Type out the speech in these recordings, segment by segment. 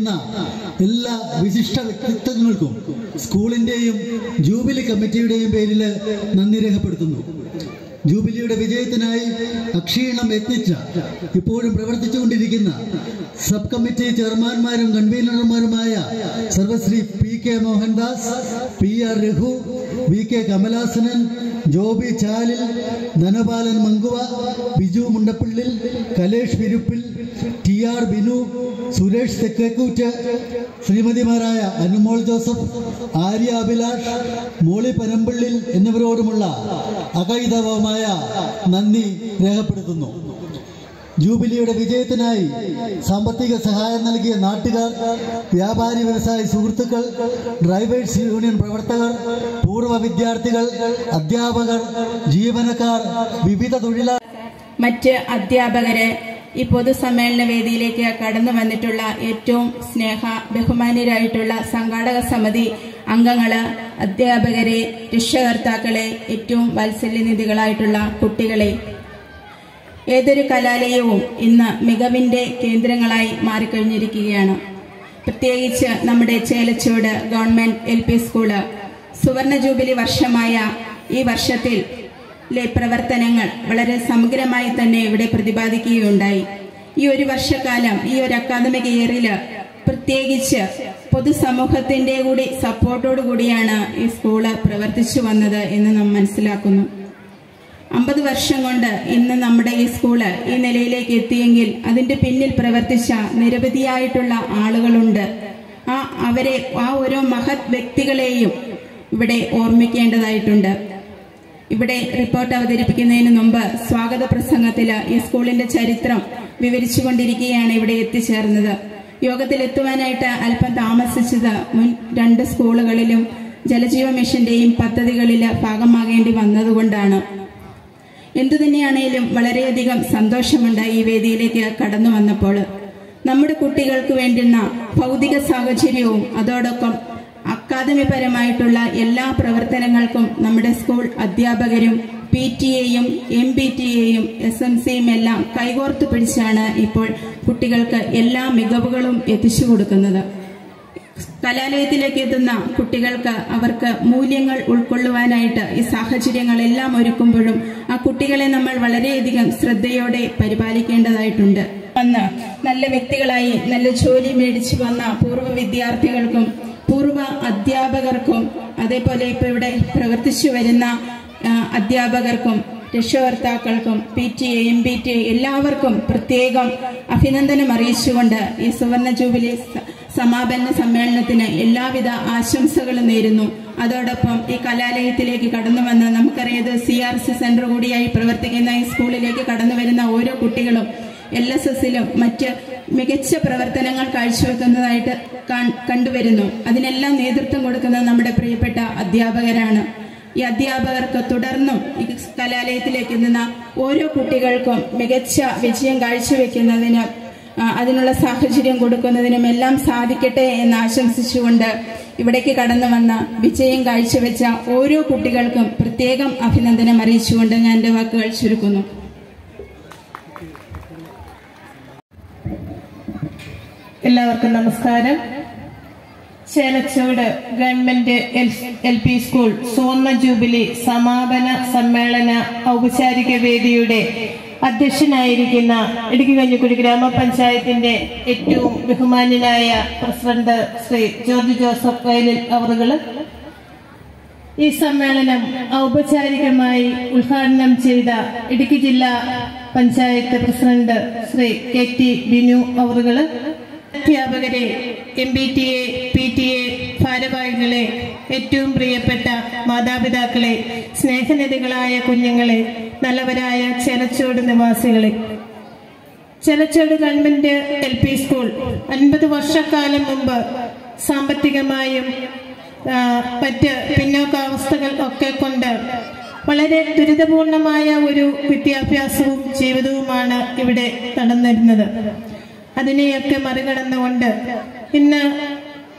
പ്രവർത്തിക്കുന്ന എല്ലാ വിശിഷ്ട വ്യക്തിത്വങ്ങൾക്കും സ്കൂളിൻ്റെയും ജൂബിലി കമ്മിറ്റിയുടെയും പേരിൽ നന്ദി രേഖപ്പെടുത്തുന്നു ജൂബിലിയുടെ വിജയത്തിനായി അക്ഷീണം യത്നിച്ച ഇപ്പോഴും പ്രവർത്തിച്ചുകൊണ്ടിരിക്കുന്ന സബ് കമ്മിറ്റി ചെയർമാൻമാരും കൺവീനർമാരുമായ സർവശ്രീ P K Mohandas P R Raghu V K Kamalasanan Joby Chalil Dhanapalan Mankuva Biju Mundappillil Kalesh Viruppil T R Binu Suresh Thekkekoottu ശ്രീമതിമാരായ അനുമോൾ ജോസഫ് ആര്യ അഭിലാഷ് മോളി പനമ്പിള്ളിൽ എന്നിവരോടുമുള്ള അകൈതവമായ നന്ദി രേഖപ്പെടുത്തുന്നു ജൂബിലിയുടെ വിജയത്തിനായി സാമ്പത്തിക സഹായം നൽകിയ നാട്ടുകാർ വ്യാപാരി വ്യവസായ സുഹൃത്തുക്കൾ ഡ്രൈവേഴ്സ് യൂണിയൻ പ്രവർത്തകർ പൂർവ്വ വിദ്യാർത്ഥികൾ അധ്യാപകർ ജീവനക്കാർ വിവിധ തൊഴിലാളികൾ മറ്റ് അധ്യാപകര് ഈ പൊതുസമ്മേളന വേദിയിലേക്ക് കടന്നു വന്നിട്ടുള്ള ഏറ്റവും സ്നേഹ ബഹുമാന്യരായിട്ടുള്ള സംഘാടക സമിതി അംഗങ്ങള് അധ്യാപകരെ രക്ഷകർത്താക്കളെ ഏറ്റവും വാത്സല്യനിധികളായിട്ടുള്ള കുട്ടികളെ ഏതൊരു കലാലയവും ഇന്ന് മികവിന്റെ കേന്ദ്രങ്ങളായി മാറിക്കഴിഞ്ഞിരിക്കുകയാണ് പ്രത്യേകിച്ച് നമ്മുടെ Chelachode government L P school സുവർണ ജൂബിലി വർഷമായ ഈ വർഷത്തിൽ ലെ പ്രവർത്തനങ്ങൾ വളരെ സമഗ്രമായി തന്നെ ഇവിടെ പ്രതിപാദിക്കുകയുണ്ടായി ഈ ഒരു വർഷക്കാലം ഈ ഒരു അക്കാദമിക് ഇയറില് പ്രത്യേകിച്ച് പൊതുസമൂഹത്തിന്റെ കൂടി സപ്പോർട്ടോടു കൂടിയാണ് ഈ സ്കൂള് പ്രവർത്തിച്ചു വന്നത് എന്ന് നാം മനസ്സിലാക്കുന്നു അമ്പത് വർഷം കൊണ്ട് ഇന്ന് നമ്മുടെ ഈ സ്കൂള് ഈ നിലയിലേക്ക് എത്തിയെങ്കിൽ അതിന്റെ പിന്നിൽ പ്രവർത്തിച്ച നിരവധിയായിട്ടുള്ള ആളുകളുണ്ട് ആ അവരെ ആ ഓരോ മഹത് വ്യക്തികളെയും ഇവിടെ ഓർമ്മിക്കേണ്ടതായിട്ടുണ്ട് ഇവിടെ റിപ്പോർട്ട് അവതരിപ്പിക്കുന്നതിന് മുമ്പ് സ്വാഗത പ്രസംഗത്തില് ഈ സ്കൂളിന്റെ ചരിത്രം വിവരിച്ചുകൊണ്ടിരിക്കുകയാണ് ഇവിടെ എത്തിച്ചേർന്നത് യോഗത്തിൽ എത്തുവാനായിട്ട് അല്പം താമസിച്ചത് മുൻ രണ്ട് സ്കൂളുകളിലും ജലജീവ മിഷന്റെയും പദ്ധതികളിൽ ഭാഗമാകേണ്ടി വന്നതുകൊണ്ടാണ് എന്തു തന്നെയാണേലും വളരെയധികം സന്തോഷമുണ്ട് ഈ വേദിയിലേക്ക് കടന്നു വന്നപ്പോൾ നമ്മുടെ കുട്ടികൾക്ക് വേണ്ടുന്ന ഭൗതിക സാഹചര്യവും അതോടൊപ്പം അക്കാദമിപരമായിട്ടുള്ള എല്ലാ പ്രവർത്തനങ്ങൾക്കും നമ്മുടെ സ്കൂൾ അധ്യാപകരും പി ടി എയും എം പി ടി എയും എസ് എം സിയും എല്ലാം കൈകോർത്തു പിടിച്ചാണ് ഇപ്പോൾ കുട്ടികൾക്ക് എല്ലാ മികവുകളും എത്തിച്ചു കൊടുക്കുന്നത് കലാലയത്തിലേക്ക് എത്തുന്ന കുട്ടികൾക്ക് അവർക്ക് മൂല്യങ്ങൾ ഉൾക്കൊള്ളുവാനായിട്ട് ഈ സാഹചര്യങ്ങളെല്ലാം ഒരുക്കുമ്പോഴും ആ കുട്ടികളെ നമ്മൾ വളരെയധികം ശ്രദ്ധയോടെ പരിപാലിക്കേണ്ടതായിട്ടുണ്ട് വന്ന് നല്ല വ്യക്തികളായി നല്ല ജോലി മേടിച്ചു വന്ന പൂർവ്വ വിദ്യാർത്ഥികൾക്കും പൂർവ്വ അധ്യാപകർക്കും അതേപോലെ ഇപ്പൊ ഇവിടെ പ്രവർത്തിച്ചു വരുന്ന ആ, അധ്യാപകർക്കും രക്ഷകർത്താക്കൾക്കും P T A M P T A എല്ലാവർക്കും പ്രത്യേകം അഭിനന്ദനം അറിയിച്ചുകൊണ്ട് ഈ സുവർണ ജൂബിലി സ- സമാപന സമ്മേളനത്തിന് എല്ലാവിധ ആശംസകളും നേരുന്നു അതോടൊപ്പം ഈ കലാലയത്തിലേക്ക് കടന്നു വന്ന് നമുക്കറിയത് സി ആർ സി സെന്റർ കൂടിയായി പ്രവർത്തിക്കുന്ന ഈ സ്കൂളിലേക്ക് കടന്നു വരുന്ന ഓരോ കുട്ടികളും എൽ എസ് എസിലും മറ്റ് മികച്ച പ്രവർത്തനങ്ങൾ കാഴ്ചവെക്കുന്നതായിട്ട് കാൺ- കണ്ടുവരുന്നു അതിനെല്ലാം നേതൃത്വം കൊടുക്കുന്നത് നമ്മുടെ പ്രിയപ്പെട്ട അധ്യാപകരാണ് ഈ അധ്യാപകർക്ക് തുടർന്നും ഈ കലാലയത്തിലേക്ക് എത്തുന്ന ഓരോ കുട്ടികൾക്കും മികച്ച വിജയം കാഴ്ചവെക്കുന്നതിന് ആ, അതിനുള്ള സാഹചര്യം കൊടുക്കുന്നതിനും എല്ലാം സാധിക്കട്ടെ എന്ന് ആശംസിച്ചുകൊണ്ട് ഇവിടേക്ക് കടന്നു വന്ന വിജയം കാഴ്ചവെച്ച ഓരോ കുട്ടികൾക്കും പ്രത്യേകം അഭിനന്ദനം അറിയിച്ചുകൊണ്ട് ഞാൻ എൻ്റെ വാക്കുകൾ ചുരുക്കുന്നു എല്ലാവർക്കും നമസ്കാരം Chelachode government L P school സുവർണ ജൂബിലി സമാപന സമ്മേളന ഔപചാരിക വേദിയുടെ അധ്യക്ഷനായിരിക്കുന്ന ഇടുക്കി കഞ്ഞിക്കുടി ഗ്രാമപഞ്ചായത്തിന്റെ ഏറ്റവും ബഹുമാന്യനായ പ്രസിഡന്റ് ശ്രീ ജോർജ് ജോസഫ് വയലിൽ അവറുകള് ഈ സമ്മേളനം ഔപചാരികമായി ഉദ്ഘാടനം ചെയ്ത ഇടുക്കി ജില്ലാ panchayat president Shri K T Binu അവറുകള് അധ്യാപകരെ M B T A P T A ഭാരവാഹികളെ ഏറ്റവും പ്രിയപ്പെട്ട മാതാപിതാക്കളെ സ്നേഹനിധികളായ കുഞ്ഞുങ്ങളെ നല്ലവരായ ചെലച്ചോട് നിവാസികളെ Chelachode government L P school അൻപത് വർഷക്കാലം മുമ്പ് സാമ്പത്തികമായും ആ, മറ്റ് പിന്നോക്കാവസ്ഥകൾ ഒക്കെ കൊണ്ട് വളരെ ദുരിതപൂർണമായ ഒരു വിദ്യാഭ്യാസവും ജീവിതവുമാണ് ഇവിടെ നടന്നിരുന്നത് അതിനെയൊക്കെ മറികടന്നുകൊണ്ട് ഇന്ന്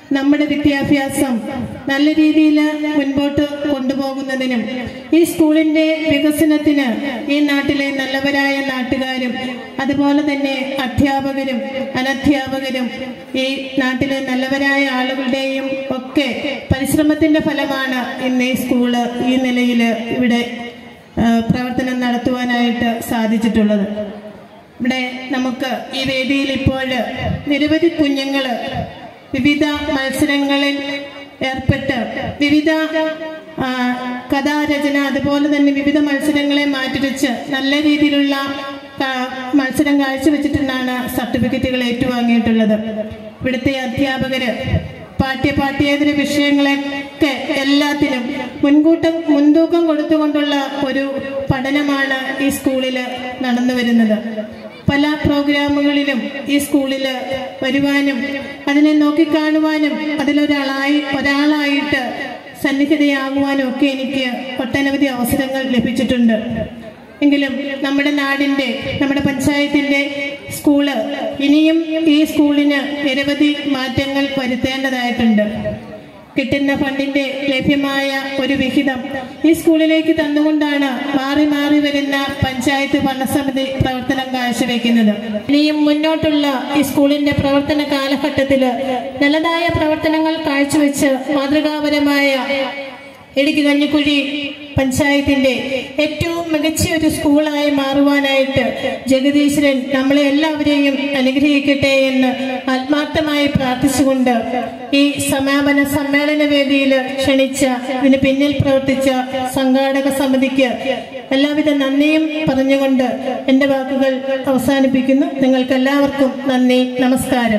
നമ്മുടെ വിദ്യാഭ്യാസം നല്ല രീതിയിൽ മുൻപോട്ട് കൊണ്ടുപോകുന്നതിനും ഈ സ്കൂളിന്റെ വികസനത്തിന് ഈ നാട്ടിലെ നല്ലവരായ നാട്ടുകാരും അതുപോലെ തന്നെ അധ്യാപകരും അനധ്യാപകരും ഈ നാട്ടിലെ നല്ലവരായ ആളുകളുടെയും ഒക്കെ പരിശ്രമത്തിന്റെ ഫലമാണ് ഇന്ന് ഈ സ്കൂള് ഈ നിലയിൽ ഇവിടെ ആ, പ്രവർത്തനം നടത്തുവാനായിട്ട് സാധിച്ചിട്ടുള്ളത് ഇവിടെ നമുക്ക് ഈ വേദിയിൽ ഇപ്പോൾ നിരവധി കുഞ്ഞുങ്ങൾ വിവിധ മത്സരങ്ങളിൽ ഏർപ്പെട്ട് വിവിധ ആ, കഥാരചന അതുപോലെ തന്നെ വിവിധ മത്സരങ്ങളെ മാറ്റിവെച്ച് നല്ല രീതിയിലുള്ള ആ, മത്സരം കാഴ്ചവെച്ചിട്ടാണ് സർട്ടിഫിക്കറ്റുകൾ ഏറ്റുവാങ്ങിയിട്ടുള്ളത് ഇവിടുത്തെ അധ്യാപകര് പാഠ്യ പാഠ്യേതര വിഷയങ്ങളൊക്കെ എല്ലാത്തിനും മുൻകൂട്ടം മുൻതൂക്കം കൊടുത്തുകൊണ്ടുള്ള ഒരു പഠനമാണ് ഈ സ്കൂളിൽ നടന്നു വരുന്നത് പല പ്രോഗ്രാമുകളിലും ഈ സ്കൂളിൽ വരുവാനും അതിനെ നോക്കിക്കാണുവാനും അതിലൊരാളായി ഒരാളായിട്ട് സന്നിഹിതയാകുവാനും ഒക്കെ എനിക്ക് ഒട്ടനവധി അവസരങ്ങൾ ലഭിച്ചിട്ടുണ്ട് എങ്കിലും നമ്മുടെ നാടിന്റെ നമ്മുടെ പഞ്ചായത്തിന്റെ സ്കൂള് ഇനിയും ഈ സ്കൂളിന് നിരവധി മാറ്റങ്ങൾ വരുത്തേണ്ടതായിട്ടുണ്ട് കിട്ടുന്ന ഫണ്ടിന്റെ ലഭ്യമായ ഒരു വിഹിതം ഈ സ്കൂളിലേക്ക് തന്നുകൊണ്ടാണ് മാറി മാറി വരുന്ന പഞ്ചായത്ത് ഭരണസമിതി പ്രവർത്തനം കാഴ്ചവെക്കുന്നത് ഇനിയും മുന്നോട്ടുള്ള ഈ സ്കൂളിന്റെ പ്രവർത്തന കാലഘട്ടത്തില് നല്ലതായ പ്രവർത്തനങ്ങൾ കാഴ്ചവെച്ച് മാതൃകാപരമായ ഇടുക്കി കഞ്ഞിക്കുഴി പഞ്ചായത്തിന്റെ ഏറ്റവും മികച്ച ഒരു സ്കൂളായി മാറുവാനായിട്ട് ജഗദീശ്വരൻ നമ്മളെ എല്ലാവരെയും അനുഗ്രഹിക്കട്ടെ എന്ന് ആത്മാർത്ഥമായി പ്രാർത്ഥിച്ചുകൊണ്ട് ഈ സമാപന സമ്മേളന വേദിയിൽ ക്ഷണിച്ച ഇതിന് പിന്നിൽ പ്രവർത്തിച്ച സംഘാടക സമിതിക്ക് എല്ലാവിധ നന്ദിയും പറഞ്ഞുകൊണ്ട് എന്റെ വാക്കുകൾ അവസാനിപ്പിക്കുന്നു നിങ്ങൾക്ക് എല്ലാവർക്കും നന്ദി നമസ്കാരം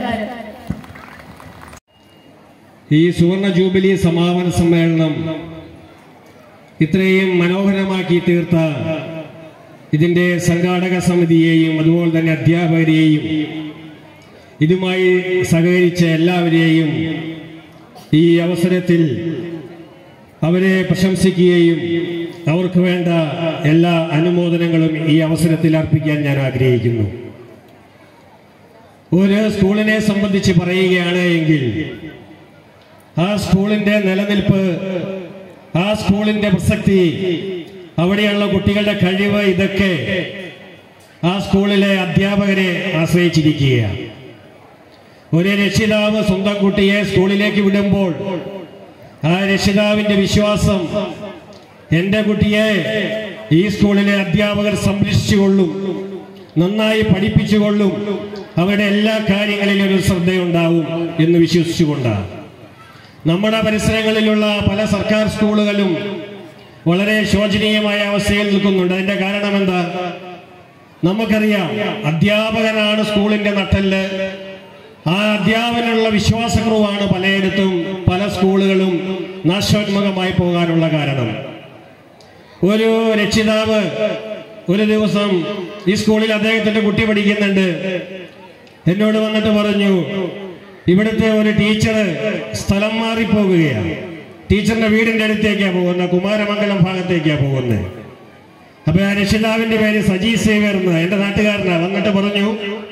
ഈ സുവർണ ജൂബിലി സമാപന സമ്മേളനം ഇത്രയും മനോഹരമാക്കി തീർത്ത ഇതിന്റെ സംഘാടക സമിതിയെയും അതുപോലെ തന്നെ അധ്യാപകരെയും ഇതുമായി സഹകരിച്ച എല്ലാവരെയും ഈ അവസരത്തിൽ അവരെ പ്രശംസിക്കുകയും അവർക്ക് വേണ്ട എല്ലാ അനുമോദനങ്ങളും ഈ അവസരത്തിൽ അർപ്പിക്കാൻ ഞാൻ ആഗ്രഹിക്കുന്നു ഒരു സ്കൂളിനെ സംബന്ധിച്ച് പറയുകയാണ് എങ്കിൽ ആ സ്കൂളിന്റെ നിലനിൽപ്പ് ആ സ്കൂളിന്റെ പ്രസക്തി അവിടെയുള്ള കുട്ടികളുടെ കഴിവ് ഇതൊക്കെ ആ സ്കൂളിലെ അധ്യാപകരെ ആശ്രയിച്ചിരിക്കുകയാണ് ഒരു രക്ഷിതാവ് സ്വന്തം കുട്ടിയെ സ്കൂളിലേക്ക് വിടുമ്പോൾ ആ രക്ഷിതാവിന്റെ വിശ്വാസം എന്റെ കുട്ടിയെ ഈ സ്കൂളിലെ അധ്യാപകർ സംരക്ഷിച്ചുകൊള്ളും നന്നായി പഠിപ്പിച്ചുകൊള്ളും അവരുടെ എല്ലാ കാര്യങ്ങളിലും ഒരു ശ്രദ്ധയുണ്ടാവും എന്ന് വിശ്വസിച്ചുകൊണ്ടാണ് നമ്മുടെ പരിസരങ്ങളിലുള്ള പല സർക്കാർ സ്കൂളുകളും വളരെ ശോചനീയമായ അവസ്ഥയിൽ നിൽക്കുന്നുണ്ട് അതിന്റെ കാരണം എന്താ നമുക്കറിയാം അധ്യാപകനാണ് സ്കൂളിന്റെ നട്ടല് ആ അധ്യാപനുള്ള വിശ്വാസക്കുറവാണ് പലയിടത്തും പല സ്കൂളുകളും നാശോന്മുഖമായി പോകാനുള്ള കാരണം ഒരു രക്ഷിതാവ് ഒരു ദിവസം ഈ സ്കൂളിൽ അദ്ദേഹത്തിന്റെ കുട്ടി പഠിക്കുന്നുണ്ട് എന്നോട് വന്നിട്ട് പറഞ്ഞു ഇവിടുത്തെ ഒരു ടീച്ചർ സ്ഥലം മാറിപ്പോകുകയാണ് ടീച്ചറിന്റെ വീടിന്റെ അടുത്തേക്കാ പോകുന്നത് കുമാരമംഗലം ഭാഗത്തേക്കാ പോകുന്നത് അപ്പൊ ആ രക്ഷിതാവിന്റെ പേര് സജി സേവ്യർ എന്ന് എന്റെ നാട്ടുകാരനാ വന്നിട്ട് പറഞ്ഞു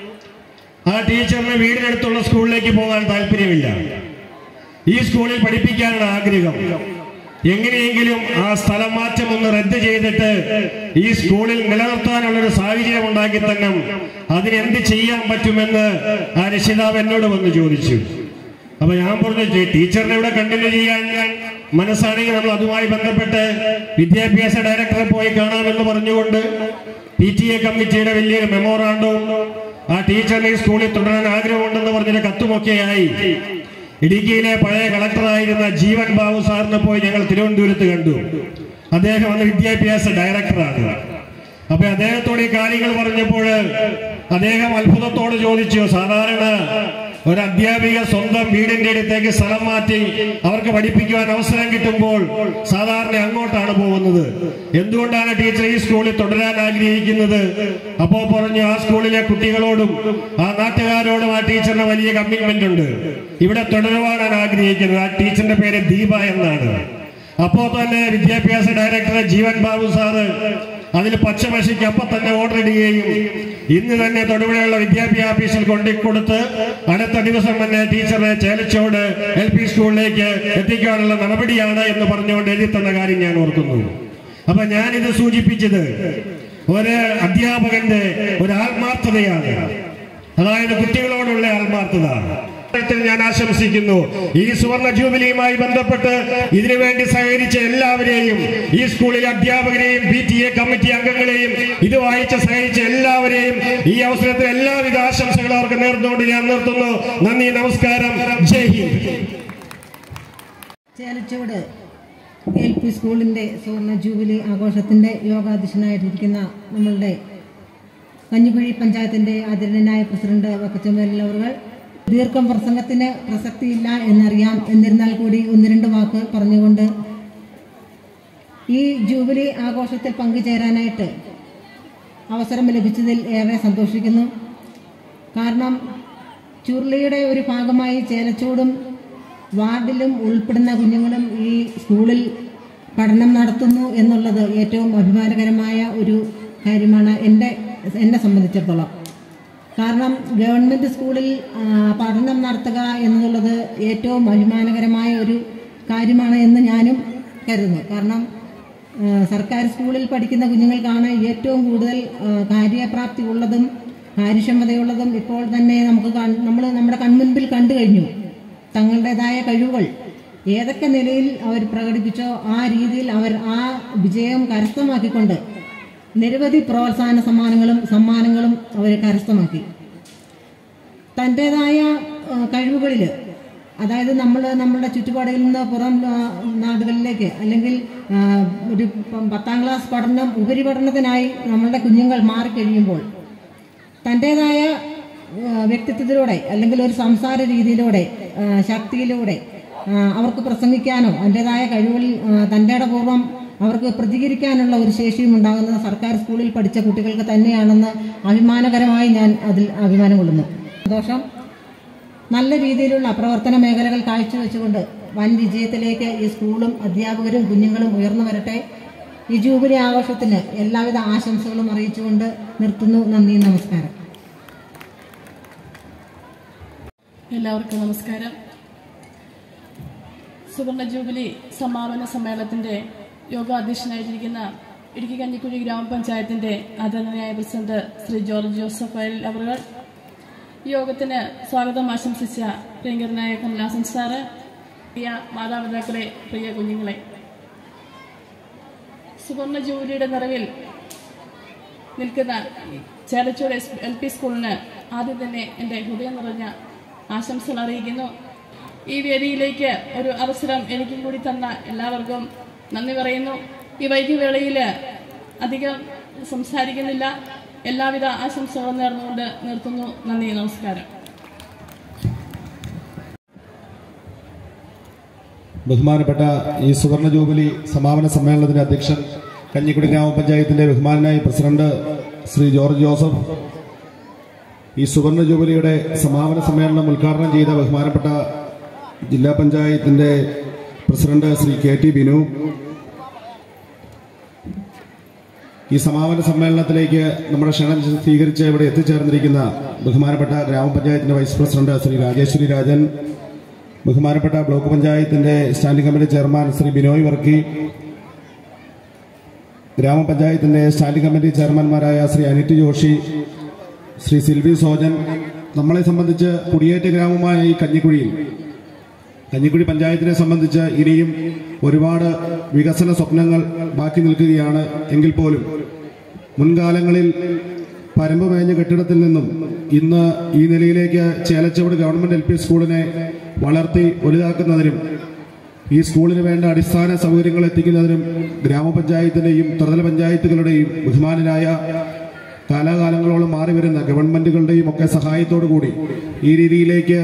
ആ ടീച്ചറിന് വീടിനടുത്തുള്ള സ്കൂളിലേക്ക് പോകാൻ താല്പര്യമില്ല ഈ സ്കൂളിൽ പഠിപ്പിക്കാനാണ് ആഗ്രഹം എങ്ങനെയെങ്കിലും ആ സ്ഥലം മാറ്റം ഒന്ന് റദ്ദ് ചെയ്തിട്ട് ഈ സ്കൂളിൽ നിലനിർത്താനുള്ള ഒരു സാഹചര്യം ഉണ്ടാക്കി തന്നെ അതിനെന്ത് ചെയ്യാൻ പറ്റുമെന്ന് ആ രക്ഷിതാവ് എന്നോട് വന്ന് ചോദിച്ചു അപ്പൊ ഞാൻ പറഞ്ഞു "ടീ- ടീച്ചറിനെ ഇവിടെ കണ്ടിന്യൂ ചെയ്യാൻ മനസ്സാണെങ്കിൽ നമ്മൾ അതുമായി ബന്ധപ്പെട്ട് വിദ്യാഭ്യാസ ഡയറക്ടറെ പോയി കാണാമെന്ന് പറഞ്ഞുകൊണ്ട് പി ടി എ കമ്മിറ്റിയുടെ വലിയൊരു മെമ്മോറാണ്ടവും ആ ടീച്ചറിനെ ഈ സ്കൂളിൽ തുടരാൻ ആഗ്രഹമുണ്ടെന്ന് പറഞ്ഞൊരു കത്തുമൊക്കെയായി ഇടുക്കിയിലെ പഴയ കളക്ടറായിരുന്ന ജീവൻ ബാബു സാറിനെ പോയി ഞങ്ങൾ തിരുവനന്തപുരത്ത് കണ്ടു അദ്ദേഹം അന്ന് വിദ്യാഭ്യാസ ഡയറക്ടറാണ് അപ്പൊ അദ്ദേഹത്തോട് ഈ കാര്യങ്ങൾ പറഞ്ഞപ്പോൾ അദ്ദേഹം അത്ഭുതത്തോട് ചോദിച്ചു സാധാരണ ഒരു അധ്യാപിക സ്വന്തം വീടിന്റെ അടുത്തേക്ക് സ്ഥലം മാറ്റി അവർക്ക് പഠിപ്പിക്കുവാൻ അവസരം കിട്ടുമ്പോൾ സാധാരണ അങ്ങോട്ടാണ് പോകുന്നത് എന്തുകൊണ്ടാണ് ടീച്ചർ ഈ സ്കൂളിൽ തുടരാൻ ആഗ്രഹിക്കുന്നത് അപ്പോ പറഞ്ഞു ആ സ്കൂളിലെ കുട്ടികളോടും ആ നാട്ടുകാരോടും ആ ടീച്ചറിന് വലിയ കമ്മിറ്റ്മെന്റ് ഉണ്ട് ഇവിടെ തുടരുവാനാണ് ആഗ്രഹിക്കുന്നത് ആ ടീച്ചറിന്റെ പേര് ദീപ എന്നാണ് അപ്പോ തന്നെ വിദ്യാഭ്യാസ ഡയറക്ടർ ജീവൻ ബാബു സാറ് അതിൽ പച്ചമശിക്ക് അപ്പൊ തന്നെ ഓർഡർ ഇടുകയും ഇന്ന് തന്നെ തൊടുപുഴയുള്ള വിദ്യാഭ്യാസ ഓഫീസിൽ കൊണ്ടുകൊടുത്ത് അടുത്ത ദിവസം തന്നെ ടീച്ചറെ ചേലച്ചോട് എൽ പി സ്കൂളിലേക്ക് എത്തിക്കാനുള്ള നടപടിയാണ് എന്ന് പറഞ്ഞുകൊണ്ട് എഴുതി തന്ന കാര്യം ഞാൻ ഓർക്കുന്നു അപ്പൊ ഞാനിത് സൂചിപ്പിച്ചത് ഒരു അധ്യാപകന്റെ ഒരു ആത്മാർത്ഥതയാണ് അതായത് കുട്ടികളോടുള്ള ആത്മാർത്ഥത ത്തിൽ ഞാൻ ആശംസിക്കുന്നു ഈ സുവർണ ജൂബിലിയുമായി ബന്ധപ്പെട്ട് ഇതിനുവേണ്ടി സഹകരിച്ച എല്ലാവരെയും ഈ സ്കൂളിലെ അധ്യാപകരെയും പി ടി എ കമ്മിറ്റി അംഗങ്ങളെയും ഇത് വായിച്ച് സഹകരിച്ച എല്ലാവരെയും ഈ അവസരത്തിൽ എല്ലാവിധ ആശംസകളും അവർക്ക് നേർന്നുകൊണ്ട് ഞാൻ നിർത്തുന്നു നന്ദി നമസ്കാരം ജയ് ഹിന്ദ് ചേലച്ചോട് എൽ പി സ്കൂളിൻ്റെ സുവർണ ജൂബിലി ആഘോഷത്തിൻ്റെ യോഗാധ്യക്ഷനായിട്ടിരിക്കുന്ന നമ്മളുടെ കഞ്ഞിക്കുഴി പഞ്ചായത്തിൻ്റെ ആദരണീയനായ പ്രസിഡന്റ് വക്കച്ചമ്പേലവറുകൾ ദീർഘം പ്രസംഗത്തിന് പ്രസക്തിയില്ല എന്നറിയാം എന്നിരുന്നാൽ കൂടി ഒന്ന് രണ്ട് വാക്ക് പറഞ്ഞുകൊണ്ട് ഈ ജൂബിലി ആഘോഷത്തിൽ പങ്കുചേരാനായിട്ട് അവസരം ലഭിച്ചതിൽ ഏറെ സന്തോഷിക്കുന്നു കാരണം ചുരുളിയുടെ ഒരു ഭാഗമായി ചേലച്ചൂടും വാർഡിലും ഉൾപ്പെടുന്ന കുഞ്ഞുങ്ങളും ഈ സ്കൂളിൽ പഠനം നടത്തുന്നു എന്നുള്ളത് ഏറ്റവും അഭിമാനകരമായ ഒരു കാര്യമാണ് എൻ്റെ എന്നെ സംബന്ധിച്ചിടത്തോളം കാരണം ഗവൺമെൻറ് സ്കൂളിൽ ആ, പഠനം നടത്തുക എന്നുള്ളത് ഏറ്റവും അഭിമാനകരമായ ഒരു കാര്യമാണ് എന്ന് ഞാനും കരുതുന്നു കാരണം ആ, സർക്കാർ സ്കൂളിൽ പഠിക്കുന്ന കുഞ്ഞുങ്ങൾക്കാണ് ഏറ്റവും കൂടുതൽ ആ, കാര്യപ്രാപ്തി ഉള്ളതും കാര്യക്ഷമതയുള്ളതും ഇപ്പോൾ തന്നെ നമുക്ക് നമ്മൾ നമ്മുടെ കൺമുൻപിൽ കണ്ടു കഴിഞ്ഞു തങ്ങളുടേതായ കഴിവുകൾ ഏതൊക്കെ നിലയിൽ അവർ പ്രകടിപ്പിച്ചോ ആ രീതിയിൽ അവർ ആ വിജയം കരസ്ഥമാക്കിക്കൊണ്ട് നിരവധി പ്രോത്സാഹന സമ്മാനങ്ങളും സമ്മാനങ്ങളും അവർ കരസ്ഥമാക്കി തൻ്റെതായ കഴിവുകളിൽ അതായത് നമ്മൾ നമ്മുടെ ചുറ്റുപാടുകളിൽ നിന്ന് പുറം ആ, നാടുകളിലേക്ക് അല്ലെങ്കിൽ ആ, ഒരു പ- പത്താം ക്ലാസ് പഠനം ഉപരിപഠനത്തിനായി നമ്മളുടെ കുഞ്ഞുങ്ങൾ മാറിക്കഴിയുമ്പോൾ തൻ്റെതായ ആ, വ്യക്തിത്വത്തിലൂടെ അല്ലെങ്കിൽ ഒരു സംസാര രീതിയിലൂടെ ആ, ശക്തിയിലൂടെ ആ, അവർക്ക് പ്രസംഗിക്കാനോ അതിൻ്റെതായ കഴിവുകളിൽ തൻ്റെ പൂർവ്വം അവർക്ക് പ്രതികരിക്കാനുള്ള ഒരു ശേഷിയും ഉണ്ടാകുന്നത് സർക്കാർ സ്കൂളിൽ പഠിച്ച കുട്ടികൾക്ക് തന്നെയാണെന്ന് അഭിമാനകരമായി ഞാൻ അതിൽ അഭിമാനം കൊള്ളുന്നു സന്തോഷം നല്ല രീതിയിലുള്ള പ്രവർത്തന മേഖലകൾ കാഴ്ചവെച്ചുകൊണ്ട് വൻ വിജയത്തിലേക്ക് ഈ സ്കൂളും അധ്യാപകരും കുഞ്ഞുങ്ങളും ഉയർന്നു വരട്ടെ ഈ ജൂബിലി ആഘോഷത്തിന് എല്ലാവിധ ആശംസകളും അറിയിച്ചുകൊണ്ട് നിർത്തുന്നു നന്ദി നമസ്കാരം എല്ലാവർക്കും നമസ്കാരം സുവർണ ജൂബിലി സമാപന സമ്മേളനത്തിന്റെ യോഗാധ്യക്ഷനായിരിക്കുന്ന ഇടുക്കി കഞ്ഞിക്കുഴി ഗ്രാമപഞ്ചായത്തിന്റെ ആദരണീയായ പ്രസിഡന്റ് ശ്രീ ജോർജ് ജോസഫ് അയൽ അവർ യോഗത്തിന് സ്വാഗതം ആശംസിച്ച പ്രിയങ്കരനായ കമലാസൻ സാറ് പ്രിയ മാതാപിതാക്കളെ പ്രിയ കുഞ്ഞുങ്ങളെ സുവർണ ജൂബിലിയുടെ നിറവിൽ നിൽക്കുന്ന ചേലച്ചൂട് എൽ പി സ്കൂളിന് ആദ്യം തന്നെ എൻ്റെ ഹൃദയം നിറഞ്ഞ ആശംസകൾ അറിയിക്കുന്നു ഈ വേദിയിലേക്ക് ഒരു അവസരം എനിക്കും കൂടി തന്ന എല്ലാവർക്കും നന്ദി പറയുന്നു ഈ വൈകിവേളയിൽ അധികം സംസാരിക്കുന്നില്ല എല്ലാവിധ ആശംസകളും നേർന്നുകൊണ്ട് നിർത്തുന്നു നന്ദി നമസ്കാരം ബഹുമാനപ്പെട്ട ഈ സുവർണ ജൂബിലി സമാപന സമ്മേളനത്തിന്റെ അധ്യക്ഷൻ കഞ്ഞിക്കുടി ഗ്രാമപഞ്ചായത്തിന്റെ ബഹുമാനായ പ്രസിഡന്റ് ശ്രീ ജോർജ് ജോസഫ് ഈ സുവർണ ജൂബിലിയുടെ സമാപന സമ്മേളനം ഉദ്ഘാടനം ചെയ്ത ബഹുമാനപ്പെട്ട ജില്ലാ പഞ്ചായത്തിന്റെ president Shri K T Binu ഈ സമാപന സമ്മേളനത്തിലേക്ക് നമ്മുടെ ക്ഷണം സ്വീകരിച്ച് ഇവിടെ എത്തിച്ചേർന്നിരിക്കുന്ന ബഹുമാനപ്പെട്ട ഗ്രാമപഞ്ചായത്തിന്റെ വൈസ് പ്രസിഡന്റ് ശ്രീ രാജേശ്വരി രാജൻ ബഹുമാനപ്പെട്ട ബ്ലോക്ക് പഞ്ചായത്തിന്റെ standing committee chairman Shri Binoy Varkey ഗ്രാമപഞ്ചായത്തിന്റെ സ്റ്റാൻഡിംഗ് കമ്മിറ്റി ചെയർമാൻമാരായ ശ്രീ അനിറ്റ് ജോഷി ശ്രീ സിൽവി സോജൻ നമ്മളെ സംബന്ധിച്ച് കുടിയേറ്റ ഗ്രാമമായ ഈ കഞ്ഞിക്കുഴിയിൽ കഞ്ഞിക്കുഴി പഞ്ചായത്തിനെ സംബന്ധിച്ച് ഇനിയും ഒരുപാട് വികസന സ്വപ്നങ്ങൾ ബാക്കി നിൽക്കുകയാണ് എങ്കിൽ പോലും മുൻകാലങ്ങളിൽ പരമ്പ് മേഞ്ഞ കെട്ടിടത്തിൽ നിന്നും ഇന്ന് ഈ നിലയിലേക്ക് ചേലച്ചവട് ഗവൺമെന്റ് എൽ പി സ്കൂളിനെ വളർത്തി വലുതാക്കുന്നതിനും ഈ സ്കൂളിന് വേണ്ട അടിസ്ഥാന സൗകര്യങ്ങൾ എത്തിക്കുന്നതിനും ഗ്രാമപഞ്ചായത്തിന്റെയും ത്രിതല പഞ്ചായത്തുകളുടെയും ബഹുമാനരായ കാലാകാലങ്ങളോളം മാറി വരുന്ന ഗവൺമെന്റുകളുടെയും ഒക്കെ സഹായത്തോടു കൂടി ഈ രീതിയിലേക്ക്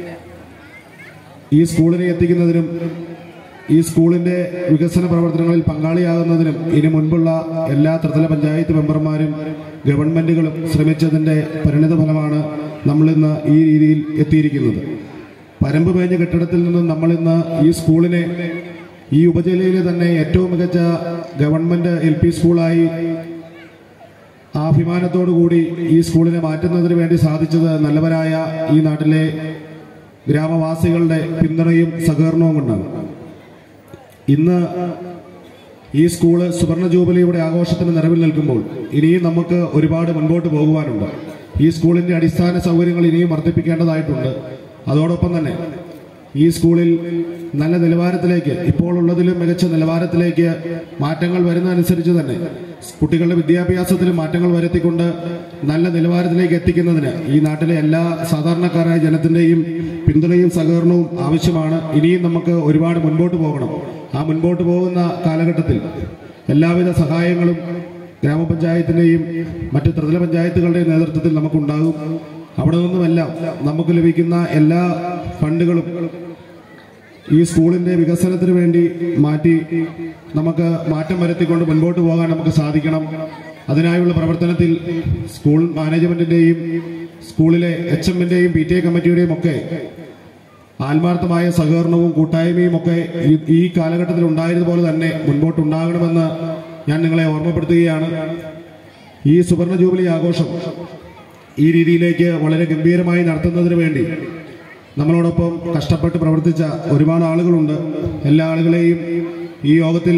ഈ സ്കൂളിനെ എത്തിക്കുന്നതിനും ഈ സ്കൂളിന്റെ വികസന പ്രവർത്തനങ്ങളിൽ പങ്കാളിയാകുന്നതിനും ഇനി മുൻപുള്ള എല്ലാ ത്രിതല പഞ്ചായത്ത് മെമ്പർമാരും ഗവൺമെന്റുകളും ശ്രമിച്ചതിന്റെ പരിണിത ഫലമാണ് നമ്മളിന്ന് ഈ രീതിയിൽ എത്തിയിരിക്കുന്നത് പരമ്പ് മേഞ്ഞ കെട്ടിടത്തിൽ നിന്നും നമ്മളിന്ന് ഈ സ്കൂളിനെ ഈ ഉപജില്ലയിലെ തന്നെ ഏറ്റവും മികച്ച ഗവൺമെന്റ് എൽ പി സ്കൂളായി ആഭ്യ അഭിമാനത്തോടു കൂടി ഈ സ്കൂളിനെ മാറ്റുന്നതിന് വേണ്ടി സാധിച്ചത് നല്ലവരായ ഈ നാട്ടിലെ ഗ്രാമവാസികളുടെ പിന്തുണയും സഹകരണവും കൊണ്ടാണ് ഇന്ന് ഈ സ്കൂള് സുവർണ ജൂബിലിയുടെ ആഘോഷത്തിന് നിറവിൽ നിൽക്കുമ്പോൾ ഇനിയും നമുക്ക് ഒരുപാട് മുൻപോട്ട് പോകുവാനുണ്ട് ഈ സ്കൂളിന്റെ അടിസ്ഥാന സൗകര്യങ്ങൾ ഇനിയും വർദ്ധിപ്പിക്കേണ്ടതായിട്ടുണ്ട് അതോടൊപ്പം തന്നെ ഈ സ്കൂളിൽ നല്ല നിലവാരത്തിലേക്ക് ഇപ്പോൾ ഉള്ളതിലും മികച്ച നിലവാരത്തിലേക്ക് മാറ്റങ്ങൾ വരുന്നതനുസരിച്ച് തന്നെ കുട്ടികളുടെ വിദ്യാഭ്യാസത്തിലും മാറ്റങ്ങൾ വരുത്തിക്കൊണ്ട് നല്ല നിലവാരത്തിലേക്ക് എത്തിക്കുന്നതിന് ഈ നാട്ടിലെ എല്ലാ സാധാരണക്കാരായ ജനത്തിന്റെയും പിന്തുണയും സഹകരണവും ആവശ്യമാണ് ഇനിയും നമുക്ക് ഒരുപാട് മുൻപോട്ട് പോകണം ആ മുൻപോട്ട് പോകുന്ന കാലഘട്ടത്തിൽ എല്ലാവിധ സഹായങ്ങളും ഗ്രാമപഞ്ചായത്തിന്റെയും മറ്റ് ത്രിതല പഞ്ചായത്തുകളുടെയും നേതൃത്വത്തിൽ നമുക്കുണ്ടാകും അവിടെ നിന്നുമെല്ലാം നമുക്ക് ലഭിക്കുന്ന എല്ലാ ഫണ്ടുകളും ഈ സ്കൂളിന്റെ വികസനത്തിന് വേണ്ടി മാറ്റി നമുക്ക് മാറ്റം വരുത്തിക്കൊണ്ട് മുൻപോട്ട് പോകാൻ നമുക്ക് സാധിക്കണം അതിനായുള്ള പ്രവർത്തനത്തിൽ സ്കൂൾ മാനേജ്മെന്റിന്റെയും സ്കൂളിലെ എച്ച് എമ്മിന്റെയും പി ടി എ കമ്മിറ്റിയുടെയും ഒക്കെ ആത്മാർത്ഥമായ സഹകരണവും കൂട്ടായ്മയും ഒക്കെ ഈ- ഈ കാലഘട്ടത്തിൽ ഉണ്ടായതുപോലെ തന്നെ മുൻപോട്ടുണ്ടാകണമെന്ന് ഞാൻ നിങ്ങളെ ഓർമ്മപ്പെടുത്തുകയാണ് ഈ സുവർണ ജൂബിലി ആഘോഷം ഈ രീതിയിലേക്ക് വളരെ ഗംഭീരമായി നടത്തുന്നതിന് വേണ്ടി നമ്മളോടൊപ്പം കഷ്ടപ്പെട്ട് പ്രവർത്തിച്ച ഒരുപാട് ആളുകളുണ്ട് എല്ലാ ആളുകളെയും ഈ യോഗത്തിൽ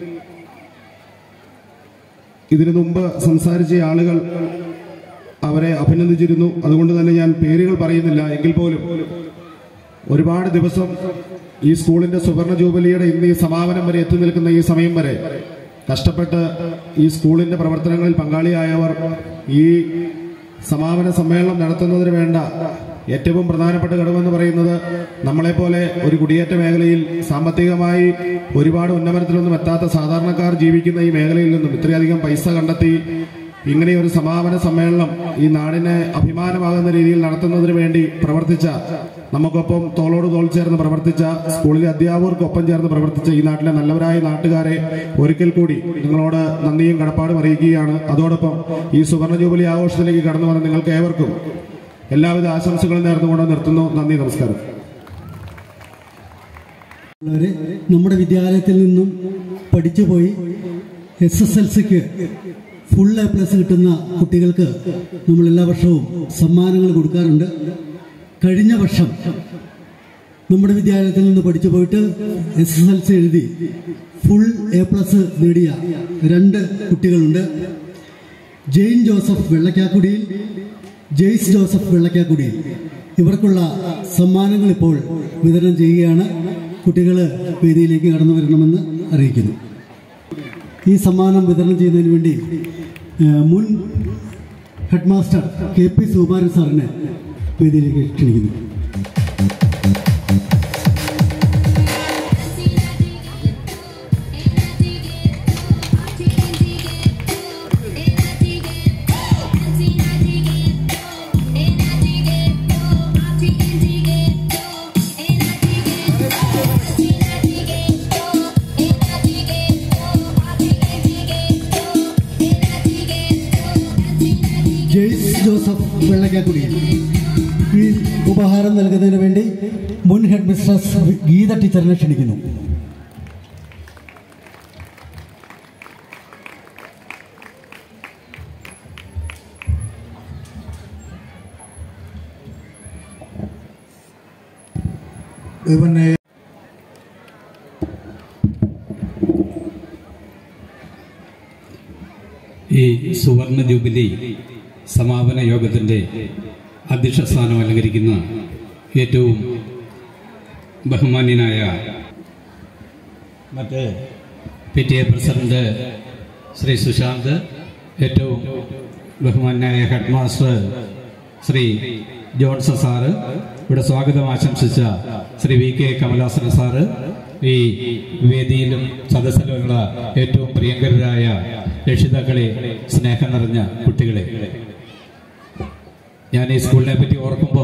ഇതിനു മുമ്പ് സംസാരിച്ച ആളുകൾ അവരെ അഭിനന്ദിച്ചിരുന്നു അതുകൊണ്ട് തന്നെ ഞാൻ പേരുകൾ പറയുന്നില്ല എങ്കിൽ പോലും ഒരുപാട് ദിവസം ഈ സ്കൂളിന്റെ സുവർണ ജൂബിലിയുടെ ഇന്ന് ഈ സമാപനം വരെ എത്തി നിൽക്കുന്ന ഈ സമയം വരെ കഷ്ടപ്പെട്ട് ഈ സ്കൂളിന്റെ പ്രവർത്തനങ്ങളിൽ പങ്കാളിയായവർ ഈ സമാപന സമ്മേളനം നടത്തുന്നതിന് വേണ്ട ഏറ്റവും പ്രധാനപ്പെട്ട ഘടകമെന്ന് പറയുന്നത് നമ്മളെപ്പോലെ ഒരു കുടിയേറ്റ മേഖലയിൽ സാമ്പത്തികമായി ഒരുപാട് ഉന്നമനത്തിലൊന്നും എത്താത്ത സാധാരണക്കാർ ജീവിക്കുന്ന ഈ മേഖലയിൽ നിന്നും ഇത്രയധികം പൈസ കണ്ടെത്തി ഇങ്ങനെ ഒരു സമാപന സമ്മേളനം ഈ നാടിന് അഭിമാനമാകുന്ന രീതിയിൽ നടത്തുന്നതിന് വേണ്ടി പ്രവർത്തിച്ച നമുക്കൊപ്പം തോളോട് തോൾ ചേർന്ന് പ്രവർത്തിച്ച സ്കൂളിലെ അധ്യാപകർക്കൊപ്പം ചേർന്ന് പ്രവർത്തിച്ച ഈ നാട്ടിലെ നല്ലവരായ നാട്ടുകാരെ ഒരിക്കൽ കൂടി നിങ്ങളോട് നന്ദിയും കടപ്പാടും അറിയിക്കുകയാണ് അതോടൊപ്പം ഈ സുവർണ ജൂബിലി ആഘോഷത്തിലേക്ക് കടന്നു വന്ന നിങ്ങൾക്ക് ഏവർക്കും എല്ലാവിധ ആശംസകളും നേർന്നുകൊണ്ട് നിർത്തുന്നു നന്ദി നമസ്കാരം ഉള്ളവരെ നമ്മുടെ വിദ്യാലയത്തിൽ നിന്നും പഠിച്ചുപോയി എസ് എസ് എൽ സിക്ക് ഫുൾ എ പ്ലസ് കിട്ടുന്ന കുട്ടികൾക്ക് നമ്മൾ എല്ലാ വർഷവും സമ്മാനങ്ങൾ കൊടുക്കാറുണ്ട് കഴിഞ്ഞ വർഷം നമ്മുടെ വിദ്യാലയത്തിൽ നിന്ന് പഠിച്ചു പോയിട്ട് എസ് എസ് എൽ സി എഴുതി ഫുൾ എ പ്ലസ് നേടിയ രണ്ട് കുട്ടികളുണ്ട് ജെയിൻ ജോസഫ് വെള്ളക്കാക്കുടിയിൽ ജെയ്സ് ജോസഫ് വെള്ളക്കാക്കുടിയിൽ ഇവർക്കുള്ള സമ്മാനങ്ങൾ ഇപ്പോൾ വിതരണം ചെയ്യുകയാണ് കുട്ടികൾ വേദിയിലേക്ക് കടന്നു വരണമെന്ന് അറിയിക്കുന്നു ഈ സമ്മാനം വിതരണം ചെയ്യുന്നതിന് വേണ്ടി ഏഹ്, മുൻ head master K P Sukumaran സാറിനെ വേദിയിലേക്ക് ക്ഷണിക്കുന്നു ജെയ്സ് ജോസഫ് വെള്ളക്കാക്കുടി ഈ ഉപഹാരം നൽകുന്നതിന് വേണ്ടി മുൻ ഹെഡ് മിസ്ട്രസ് ഗീത ടീച്ചറിനെ ക്ഷണിക്കുന്നു ഇവനെ ഈ സുവർണ ജൂബിലി സമാപന യോഗത്തിൻ്റെ അധ്യക്ഷ സ്ഥാനം അലങ്കരിക്കുന്ന ഏറ്റവും ബഹുമാന്യനായ മറ്റ് P T A president Shri Sushant ഏറ്റവും ബഹുമാന്യനായ head master Shri Johnson sir ഇവിടെ സ്വാഗതം ആശംസിച്ച Shri V K Kamalasana sir ഈ വേദിയിലും സദസ്സിലുമുള്ള ഏറ്റവും പ്രിയങ്കരായ രക്ഷിതാക്കളെ സ്നേഹം നിറഞ്ഞ കുട്ടികളെ ഞാൻ ഈ സ്കൂളിനെ പറ്റി ഓർക്കുമ്പോൾ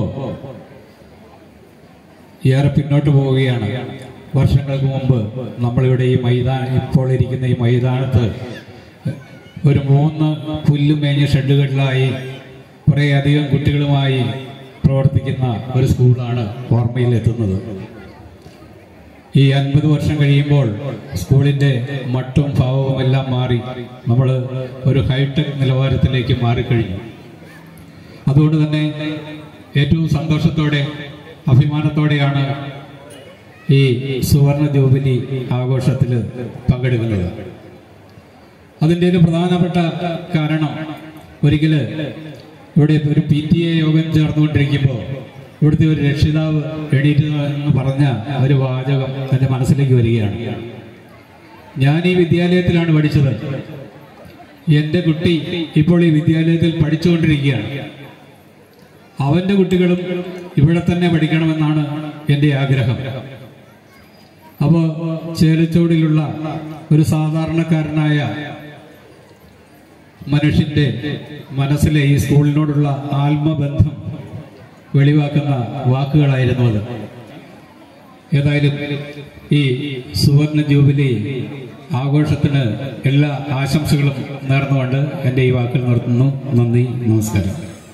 ഏറെ പിന്നോട്ട് പോവുകയാണ് വർഷങ്ങൾക്ക് മുമ്പ് നമ്മളിവിടെ ഈ മൈതാനം ഇപ്പോൾ ഇരിക്കുന്ന ഈ മൈതാനത്ത് ഒരു മൂന്ന് പുല്ല് മേഞ്ഞ ഷെഡുകളിലായി കുറേയധികം കുട്ടികളുമായി പ്രവർത്തിക്കുന്ന ഒരു സ്കൂളാണ് ഓർമ്മയിൽ എത്തുന്നത് ഈ അൻപത് വർഷം കഴിയുമ്പോൾ സ്കൂളിൻ്റെ മട്ടും ഭാവവും എല്ലാം മാറി നമ്മൾ ഒരു ഹൈടെക് നിലവാരത്തിലേക്ക് മാറിക്കഴിഞ്ഞു അതുകൊണ്ട് തന്നെ ഏറ്റവും സന്തോഷത്തോടെ അഭിമാനത്തോടെയാണ് ഈ സുവർണ ജൂബിലി ആഘോഷത്തിൽ പങ്കെടുക്കുന്നത് അതിൻ്റെ ഒരു പ്രധാനപ്പെട്ട കാരണം ഒരിക്കൽ ഇവിടെ ഒരു പി ടി എ യോഗം ചേർന്നുകൊണ്ടിരിക്കുമ്പോൾ ഇവിടുത്തെ ഒരു രക്ഷിതാവ് എണീറ്റ് എന്ന് പറഞ്ഞ ഒരു വാചകം എൻ്റെ മനസ്സിലേക്ക് വരികയാണ് ഞാൻ ഈ വിദ്യാലയത്തിലാണ് പഠിച്ചത് എൻ്റെ കുട്ടി ഇപ്പോൾ ഈ വിദ്യാലയത്തിൽ പഠിച്ചുകൊണ്ടിരിക്കുകയാണ് അവൻ്റെ കുട്ടികളും ഇവിടെ തന്നെ പഠിക്കണമെന്നാണ് എൻ്റെ ആഗ്രഹം അപ്പോൾ ചേലച്ചോടിലുള്ള ഒരു സാധാരണക്കാരനായ മനുഷ്യന്റെ മനസ്സിലെ ഈ സ്കൂളിനോടുള്ള ആത്മബന്ധം വെളിവാക്കുന്ന വാക്കുകളായിരുന്നു അത് ഏതായാലും ഈ സുവർണ ജൂബിലി ആഘോഷത്തിന് എല്ലാ ആശംസകളും നേർന്നുകൊണ്ട് എൻ്റെ ഈ വാക്കുകൾ നിർത്തുന്നു നന്ദി നമസ്കാരം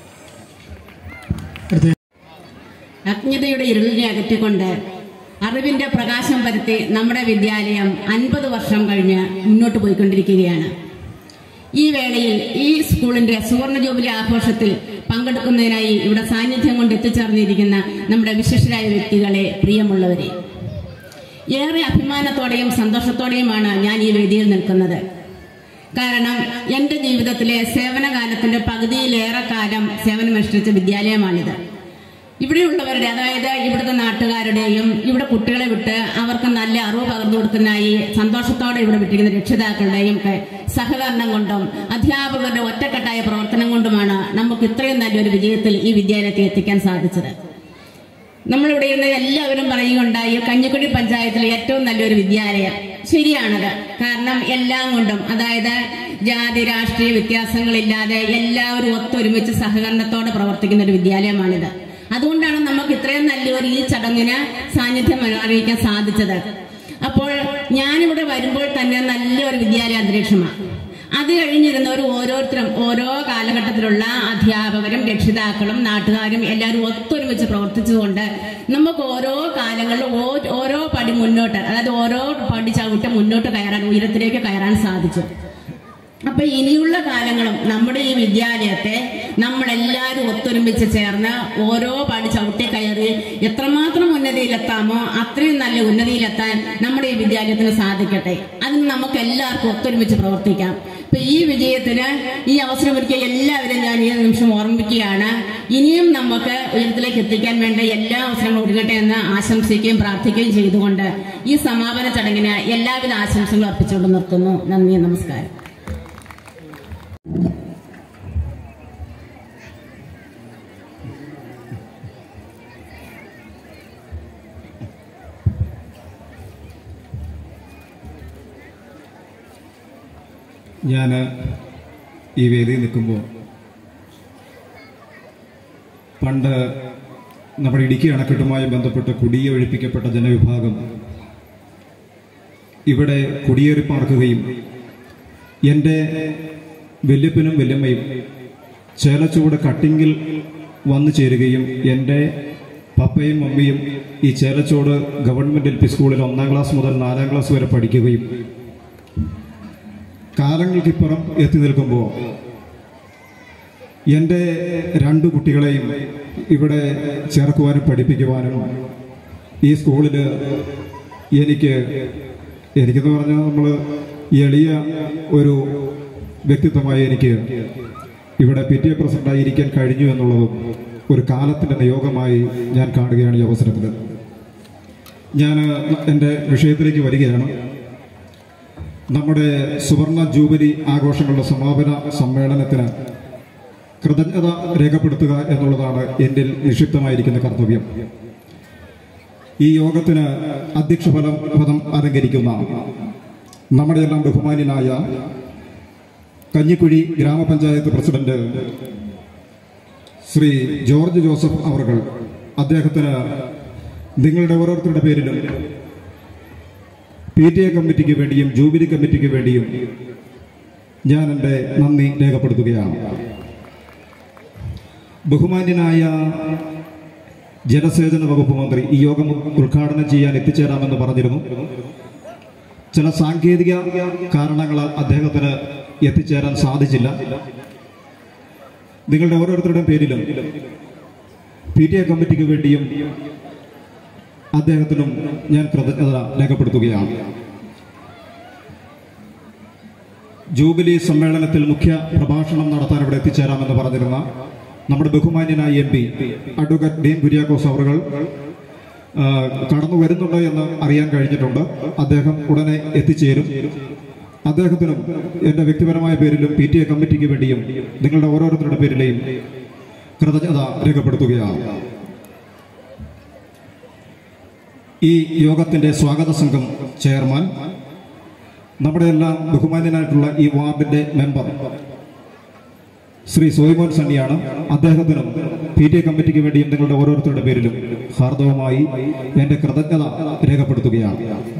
അജ്ഞതയുടെ ഇരുളിനെ അകറ്റിക്കൊണ്ട് അറിവിന്റെ പ്രകാശം പരത്തി നമ്മുടെ വിദ്യാലയം അൻപത് വർഷം കഴിഞ്ഞ് മുന്നോട്ട് പോയിക്കൊണ്ടിരിക്കുകയാണ് ഈ വേളയിൽ ഈ സ്കൂളിന്റെ സുവർണ ജൂബിലി ആഘോഷത്തിൽ പങ്കെടുക്കുന്നതിനായി ഇവിടെ സാന്നിധ്യം കൊണ്ട് എത്തിച്ചേർന്നിരിക്കുന്ന നമ്മുടെ വിശിഷ്ടരായ വ്യക്തികളെ പ്രിയമുള്ളവരെ ഏറെ അഭിമാനത്തോടെയും സന്തോഷത്തോടെയുമാണ് ഞാൻ ഈ വേദിയിൽ നിൽക്കുന്നത് കാരണം എൻ്റെ ജീവിതത്തിലെ സേവനകാലത്തിന്റെ പകുതിയിലേറെ കാലം സേവനമനുഷ്ഠിച്ച വിദ്യാലയമാണിത് ഇവിടെയുള്ളവരുടെ അതായത് ഇവിടുത്തെ നാട്ടുകാരുടെയും ഇവിടെ കുട്ടികളെ വിട്ട് അവർക്ക് നല്ല അറിവ് പകർന്നു കൊടുക്കുന്നതിനായി സന്തോഷത്തോടെ ഇവിടെ വിട്ടിരിക്കുന്ന രക്ഷിതാക്കളുടെയും ഒക്കെ സഹകരണം കൊണ്ടും അധ്യാപകരുടെ ഒറ്റക്കെട്ടായ പ്രവർത്തനം കൊണ്ടുമാണ് നമുക്ക് ഇത്രയും നല്ലൊരു വിജയത്തിൽ ഈ വിദ്യാലയത്തെ എത്തിക്കാൻ സാധിച്ചത് നമ്മളിവിടെ ഇരുന്ന് എല്ലാവരും പറയുകയുണ്ടായി കഞ്ഞിക്കുടി പഞ്ചായത്തിലെ ഏറ്റവും നല്ലൊരു വിദ്യാലയം ശരിയാണത് കാരണം എല്ലാം കൊണ്ടും അതായത് ജാതി രാഷ്ട്രീയ വ്യത്യാസങ്ങളില്ലാതെ എല്ലാവരും ഒത്തൊരുമിച്ച് സഹകരണത്തോടെ പ്രവർത്തിക്കുന്ന ഒരു വിദ്യാലയമാണിത് അതുകൊണ്ടാണ് നമുക്ക് ഇത്രയും നല്ലൊരു ഈ ചടങ്ങിന് സാന്നിധ്യം അറിയിക്കാൻ സാധിച്ചത് അപ്പോൾ ഞാനിവിടെ വരുമ്പോൾ തന്നെ നല്ലൊരു വിദ്യാലയ അന്തരീക്ഷമാണ് അത് കഴിഞ്ഞിരുന്നവർ ഓരോരുത്തരും ഓരോ കാലഘട്ടത്തിലുള്ള അധ്യാപകരും രക്ഷിതാക്കളും നാട്ടുകാരും എല്ലാവരും ഒത്തൊരുമിച്ച് പ്രവർത്തിച്ചുകൊണ്ട് നമുക്ക് ഓരോ കാലങ്ങളിലും ഓ- ഓരോ പടി മുന്നോട്ട് അതായത് ഓരോ പടി ചവിട്ട് മുന്നോട്ട് കയറാൻ ഉയരത്തിലേക്ക് കയറാൻ സാധിച്ചു അപ്പൊ ഇനിയുള്ള കാലങ്ങളും നമ്മുടെ ഈ വിദ്യാലയത്തെ നമ്മളെല്ലാവരും ഒത്തൊരുമിച്ച് ചേർന്ന് ഓരോ പടി ചവിട്ടി കയറി എത്രമാത്രം ഉന്നതിയിലെത്താമോ അത്രയും നല്ല ഉന്നതിയിലെത്താൻ നമ്മുടെ ഈ വിദ്യാലയത്തിന് സാധിക്കട്ടെ അതിന് നമുക്ക് എല്ലാവർക്കും ഒത്തൊരുമിച്ച് പ്രവർത്തിക്കാം ഇപ്പൊ ഈ വിജയത്തിന് ഈ അവസരമൊരുക്കിയ എല്ലാവരും ഞാൻ ഈ നിമിഷം ഓർമ്മിക്കുകയാണ് ഇനിയും നമുക്ക് ഉയരത്തിലേക്ക് എത്തിക്കാൻ വേണ്ട എല്ലാ അവസരങ്ങളും ഒരുങ്ങട്ടെ എന്ന് ആശംസിക്കുകയും പ്രാർത്ഥിക്കുകയും ചെയ്തുകൊണ്ട് ഈ സമാപന ചടങ്ങിന് എല്ലാവിധ ആശംസകളും അർപ്പിച്ചുകൊണ്ട് നിർത്തുന്നു നന്ദി നമസ്കാരം ഞാൻ ഈ വേദിയിൽ നിൽക്കുമ്പോൾ പണ്ട് നമ്മുടെ ഇടുക്കി അണക്കെട്ടുമായി ബന്ധപ്പെട്ട് കുടിയൊഴിപ്പിക്കപ്പെട്ട ജനവിഭാഗം ഇവിടെ കുടിയേറി പാർക്കുകയും എൻ്റെ വല്യപ്പനും വല്യമ്മയും ചേലച്ചുവട് കട്ടിങ്ങിൽ വന്നു ചേരുകയും എൻ്റെ പപ്പയും മമ്മിയും ഈ ചേലച്ചോട് ഗവൺമെന്റ് എൽ പി സ്കൂളിൽ ഒന്നാം ക്ലാസ് മുതൽ നാലാം ക്ലാസ് വരെ പഠിക്കുകയും കാലങ്ങൾക്കിപ്പുറം എത്തി നിൽക്കുമ്പോൾ എൻ്റെ രണ്ട് കുട്ടികളെയും ഇവിടെ ചേർക്കുവാനും പഠിപ്പിക്കുവാനും ഈ സ്കൂളിൽ എനിക്ക് എനിക്കെന്ന് പറഞ്ഞാൽ നമ്മൾ എളിയ ഒരു വ്യക്തിത്വമായി എനിക്ക് ഇവിടെ പി ടി എ പ്രസിഡന്റായിരിക്കാൻ കഴിഞ്ഞു എന്നുള്ളതും ഒരു കാലത്തിൻ്റെ നിയോഗമായി ഞാൻ കാണുകയാണ് ഈ അവസരത്തിൽ ഞാൻ എൻ്റെ വിഷയത്തിലേക്ക് വരികയാണ് നമ്മുടെ സുവർണ ജൂബിലി ആഘോഷങ്ങളുടെ സമാപന സമ്മേളനത്തിന് കൃതജ്ഞത രേഖപ്പെടുത്തുക എന്നുള്ളതാണ് എന്നിൽ നിക്ഷിപ്തമായിരിക്കുന്ന കർത്തവ്യം ഈ യോഗത്തിന് അധ്യക്ഷ ഫലം പദം അലങ്കരിക്കുന്ന നമ്മുടെ എല്ലാം ബഹുമാന്യനായ കഞ്ഞിക്കുഴി ഗ്രാമപഞ്ചായത്ത് പ്രസിഡന്റ് ശ്രീ ജോർജ് ജോസഫ് അവർകൾ അദ്ദേഹത്തിന് നിങ്ങളുടെ ഓരോരുത്തരുടെ പേരിലും പി ടി എ കമ്മിറ്റിക്ക് വേണ്ടിയും ജൂബിലി കമ്മിറ്റിക്ക് വേണ്ടിയും ഞാൻ എൻ്റെ നന്ദി രേഖപ്പെടുത്തുകയാണ് ബഹുമാന്യനായ ജലസേചന വകുപ്പ് മന്ത്രി ഈ യോഗം ഉദ്ഘാടനം ചെയ്യാൻ എത്തിച്ചേരാമെന്ന് പറഞ്ഞിരുന്നു ചില സാങ്കേതിക കാരണങ്ങളാൽ അദ്ദേഹത്തിന് എത്തിച്ചേരാൻ സാധിച്ചില്ല നിങ്ങളുടെ ഓരോരുത്തരുടെയും പേരിലും പി ടി എ കമ്മിറ്റിക്ക് വേണ്ടിയും അദ്ദേഹത്തിനും ഞാൻ കൃതജ്ഞത രേഖപ്പെടുത്തുകയാണ് ജൂബിലി സമ്മേളനത്തിൽ മുഖ്യ പ്രഭാഷണം നടത്താൻ ഇവിടെ എത്തിച്ചേരാമെന്ന് പറഞ്ഞിരുന്ന നമ്മുടെ ബഹുമാന്യനായ M P advocate Dean Kuriakose അവറുകൾ ആ, കടന്നു വരുന്നുണ്ടോ എന്ന് അറിയാൻ കഴിഞ്ഞിട്ടുണ്ട് അദ്ദേഹം ഉടനെ എത്തിച്ചേരും അദ്ദേഹത്തിനും എൻ്റെ വ്യക്തിപരമായ പേരിലും പി ടി എ കമ്മിറ്റിക്ക് വേണ്ടിയും നിങ്ങളുടെ ഓരോരുത്തരുടെ പേരിലെയും കൃതജ്ഞത രേഖപ്പെടുത്തുകയാണ് ഈ യോഗത്തിന്റെ സ്വാഗത സംഘം ചെയർമാൻ നമ്മുടെ എല്ലാം ബഹുമാന്യനായിട്ടുള്ള ഈ വാർഡിന്റെ മെമ്പർ ശ്രീ സോയ്മോൻ സണ്ണിയാണ് അദ്ദേഹത്തിനും പി ടി എ കമ്മിറ്റിക്ക് വേണ്ടിയും നിങ്ങളുടെ ഓരോരുത്തരുടെ പേരിലും ഹാർദവമായി എന്റെ കൃതജ്ഞത രേഖപ്പെടുത്തുകയാണ്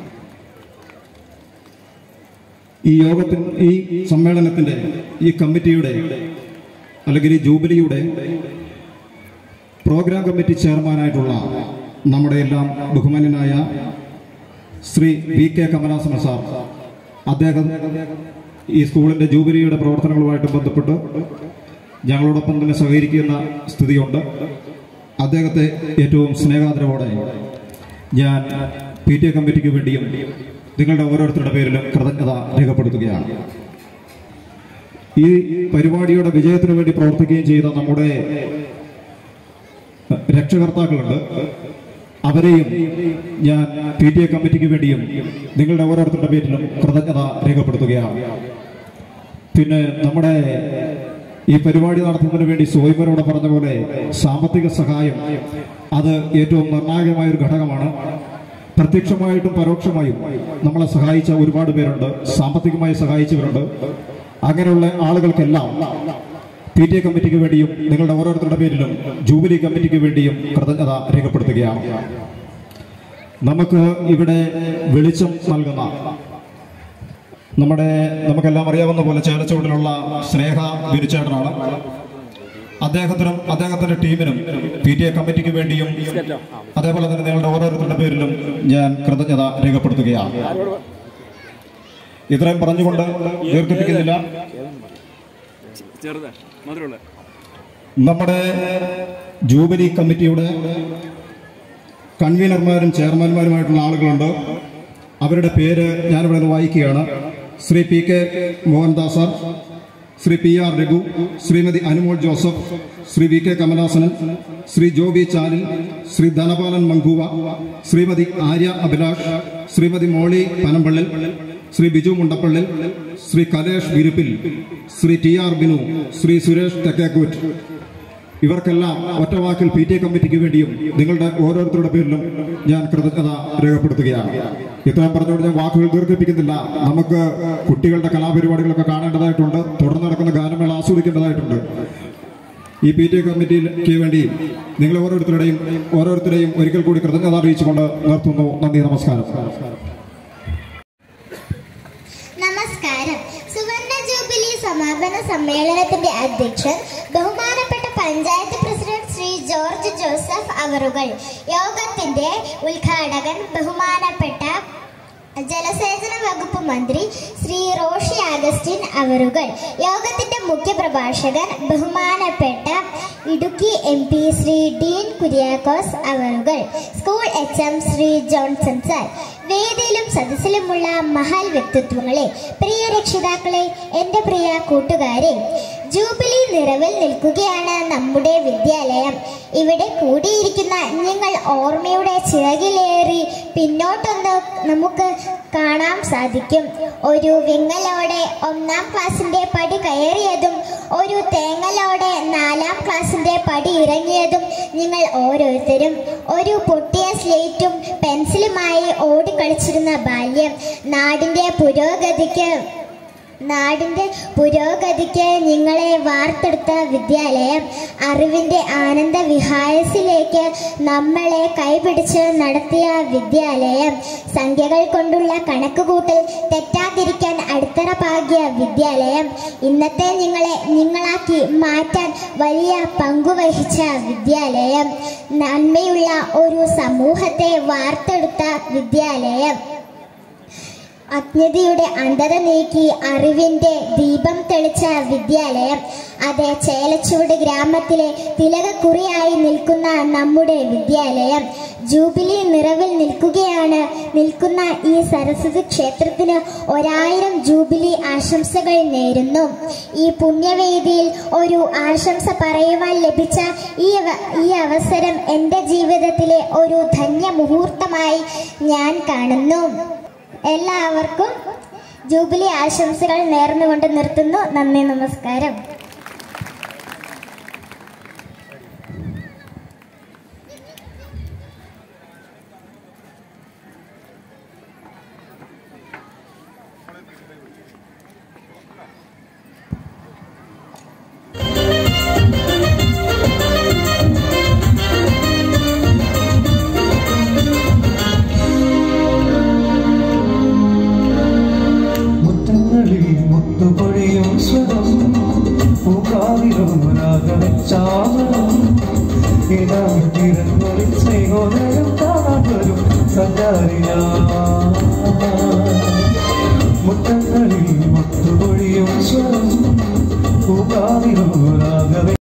ഈ യോഗത്തിൽ ഈ സമ്മേളനത്തിന്റെ ഈ കമ്മിറ്റിയുടെ അല്ലെങ്കിൽ ഈ ജൂബിലിയുടെ പ്രോഗ്രാം കമ്മിറ്റി ചെയർമാനായിട്ടുള്ള നമ്മുടെ എല്ലാം ബഹുമാന്യനായ Shri V K Kamalasana sir അദ്ദേഹം ഈ സ്കൂളിന്റെ ജൂബിലിയുടെ പ്രവർത്തനങ്ങളുമായിട്ട് ബന്ധപ്പെട്ട് ഞങ്ങളോടൊപ്പം തന്നെ സഹകരിക്കുന്ന സ്ഥിതിയുണ്ട് അദ്ദേഹത്തെ ഏറ്റവും സ്നേഹാദരവോടെ ഞാൻ പി ടി എ കമ്മിറ്റിക്ക് വേണ്ടിയും നിങ്ങളുടെ ഓരോരുത്തരുടെ പേരിലും കൃതജ്ഞത രേഖപ്പെടുത്തുകയാണ് ഈ പരിപാടിയുടെ വിജയത്തിന് വേണ്ടി പ്രവർത്തിക്കുകയും ചെയ്ത നമ്മുടെ രക്ഷകർത്താക്കളുണ്ട് അവരെയും ഞാൻ പി ടി എ കമ്മിറ്റിക്ക് വേണ്ടിയും നിങ്ങളുടെ ഓരോരുത്തരുടെ പേരിലും കൃതജ്ഞത രേഖപ്പെടുത്തുകയാണ് പിന്നെ നമ്മുടെ ഈ പരിപാടി നടത്തുന്നതിന് വേണ്ടി സോയ്മരോട് പറഞ്ഞ പോലെ സാമ്പത്തിക സഹായം അത് ഏറ്റവും നിർണായകമായ ഒരു ഘടകമാണ് പ്രത്യക്ഷമായിട്ടും പരോക്ഷമായും നമ്മളെ സഹായിച്ച ഒരുപാട് പേരുണ്ട് സാമ്പത്തികമായി സഹായിച്ചവരുണ്ട് അങ്ങനെയുള്ള ആളുകൾക്കെല്ലാം പി ടി എ കമ്മിറ്റിക്ക് വേണ്ടിയും നിങ്ങളുടെ ഓരോരുത്തരുടെ പേരിലും ജൂബിലി കമ്മിറ്റിക്ക് വേണ്ടിയും കൃതജ്ഞത രേഖപ്പെടുത്തുകയാണ് നമുക്ക് ഇവിടെ വെളിച്ചം നൽകുന്ന നമ്മുടെ നമുക്കെല്ലാം അറിയാവുന്ന പോലെ ചേലച്ചുവടിലുള്ള സ്നേഹ ബിരുചേട്ടനാണ് അദ്ദേഹത്തിനും അദ്ദേഹത്തിന്റെ ടീമിനും പി ടി എ കമ്മിറ്റിക്ക് വേണ്ടിയും അതേപോലെ തന്നെ നിങ്ങളുടെ ഓരോരുത്തരുടെ പേരിലും ഞാൻ കൃതജ്ഞത രേഖപ്പെടുത്തുകയാണ് ഇത്രയും പറഞ്ഞുകൊണ്ട് ദീർഘിപ്പിക്കുന്നില്ല ചെറുതാ മധുരമുള്ള നമ്മുടെ ജൂബിലി കമ്മിറ്റിയുടെ കൺവീനർമാരും ചെയർമാൻമാരുമായിട്ടുള്ള ആളുകളുണ്ട് അവരുടെ പേര് ഞാനിവിടെ നിന്ന് വായിക്കുകയാണ് Shri P K Mohandas sir Shri P R Raghu Shrimati Anumol Joseph Shri V K Kamalasanan Shri Joby Chalil Shri Dhanapalan Mankuva Shrimati Arya Abhilash Shrimati Molly Panampallil Shri Biju Mundappallil Shri Kalesh Viruppil Shri T R Binu Shri Suresh Thekkekoottu ഇവർക്കെല്ലാം ഒറ്റവാക്കിൽ പി ടി എ കമ്മിറ്റിക്ക് വേണ്ടിയും നിങ്ങളുടെ ഓരോരുത്തരുടെ പേരിലും ഞാൻ കൃതജ്ഞത രേഖപ്പെടുത്തുകയാണ് ഇത്രയും പറഞ്ഞുകൊണ്ട് ഞാൻ വാക്കുകൾ ദീർഘിപ്പിക്കുന്നില്ല നമുക്ക് കുട്ടികളുടെ കലാപരിപാടികളൊക്കെ കാണേണ്ടതായിട്ടുണ്ട് തുടർന്ന് നടക്കുന്ന ഗാനമേള ആസ്വദിക്കേണ്ടതായിട്ടുണ്ട് ഈ പി ടി എ കമ്മിറ്റിക്ക് വേണ്ടി നിങ്ങൾ ഓരോരുത്തരുടെയും ഓരോരുത്തരെയും ഒരിക്കൽ കൂടി കൃതജ്ഞത അറിയിച്ചുകൊണ്ട് നിർത്തുന്നു നന്ദി നമസ്കാരം നമസ്കാരം സുവർണ ജൂബിലി സമാപന സമ്മേളനത്തിന്റെ അധ്യക്ഷൻ ബഹുമാനപ്പെട്ട panchayat president Shri George Joseph അവറുകൾ യോഗത്തിന്റെ ഉദ്ഘാടകൻ ബഹുമാനപ്പെട്ട ജലസേചന വകുപ്പ് മന്ത്രി ശ്രീ റോഷി അഗസ്റ്റിൻ അവറുകൾ യോഗത്തിന്റെ മുഖ്യ പ്രഭാഷകൻ ബഹുമാനപ്പെട്ട Idukki M P Shri Dean Kuriakose അവറുകൾ school H M Shri Johnson sir വേദിയിലും സദസ്സിലുമുള്ള മഹാൽ വ്യക്തിത്വങ്ങളെ പ്രിയ രക്ഷിതാക്കളെ എൻ്റെ പ്രിയ കൂട്ടുകാരെ ജൂബിലി നിറവിൽ നിൽക്കുകയാണ് നമ്മുടെ വിദ്യാലയം ഇവിടെ കൂടിയിരിക്കുന്ന നിങ്ങൾ ഓർമ്മയുടെ ചിറകിലേറി പിന്നോട്ടൊന്ന് നമുക്ക് കാണാൻ സാധിക്കും ഒരു വിങ്ങലോടെ ഒന്നാം ക്ലാസ്സിന്റെ പടി കയറിയതും ഒരു തേങ്ങലോടെ നാലാം ക്ലാസ്സിന്റെ പടി ഇറങ്ങിയതും നിങ്ങൾ ഓരോരുത്തരും ഒരു പൊട്ടിയ സ്ലേറ്റും പെൻസിലുമായി ഓടിക്കളിച്ചിരുന്ന ബാല്യം നാടിന്റെ പുരോഗതിക്ക് നാടിന്റെ പുരോഗതിക്ക് നിങ്ങളെ വാർത്തെടുത്ത വിദ്യാലയം അറിവിന്റെ ആനന്ദ വിഹായസിലേക്ക് നമ്മളെ കൈപിടിച്ച് നടത്തിയ വിദ്യാലയം സംഖ്യകൾ കൊണ്ടുള്ള കണക്കുകൂട്ടൽ തെറ്റാതിരിക്കാൻ അടിത്തറ പാകിയ വിദ്യാലയം ഇന്നത്തെ നിങ്ങളെ നിങ്ങളാക്കി മാറ്റാൻ വലിയ പങ്കുവഹിച്ച വിദ്യാലയം നന്മയുള്ള ഒരു സമൂഹത്തെ വാർത്തെടുത്ത വിദ്യാലയം അജ്ഞതയുടെ അന്ധത നീക്കി അറിവിന്റെ ദീപം തെളിച്ച വിദ്യാലയം അതെ ചേലച്ചുവട് ഗ്രാമത്തിലെ തിലകക്കുറിയായി നിൽക്കുന്ന നമ്മുടെ വിദ്യാലയം ജൂബിലി നിറവിൽ നിൽക്കുകയാണ് നിൽക്കുന്ന ഈ സരസ്വതി ക്ഷേത്രത്തിന് ഒരായിരം ജൂബിലി ആശംസകൾ നേരുന്നു ഈ പുണ്യവേദിയിൽ ഒരു ആശംസ പറയുവാൻ ലഭിച്ച ഈ അവ- ഈ അവസരം എൻ്റെ ജീവിതത്തിലെ ഒരു ധന്യ മുഹൂർത്തമായി ഞാൻ കാണുന്നു എല്ലാവർക്കും ജൂബിലി ആശംസകൾ നേർന്നുകൊണ്ട് നിർത്തുന്നു നന്ദി നമസ്കാരം മുറ്റങ്ങളിൽ മുത്തുപൊഴിയും സ്വരം പൂക്കാവിലും രാഗവച്ചാമരം ഇടാതിരങ്ങളിൽ സ്നേഹോദയം കാണാൻ വരും സഞ്ചാരിയാ മുറ്റങ്ങളിൽ മുത്തുപൊഴിയും സ്വരം പൂക്കാവിലും രാഗവ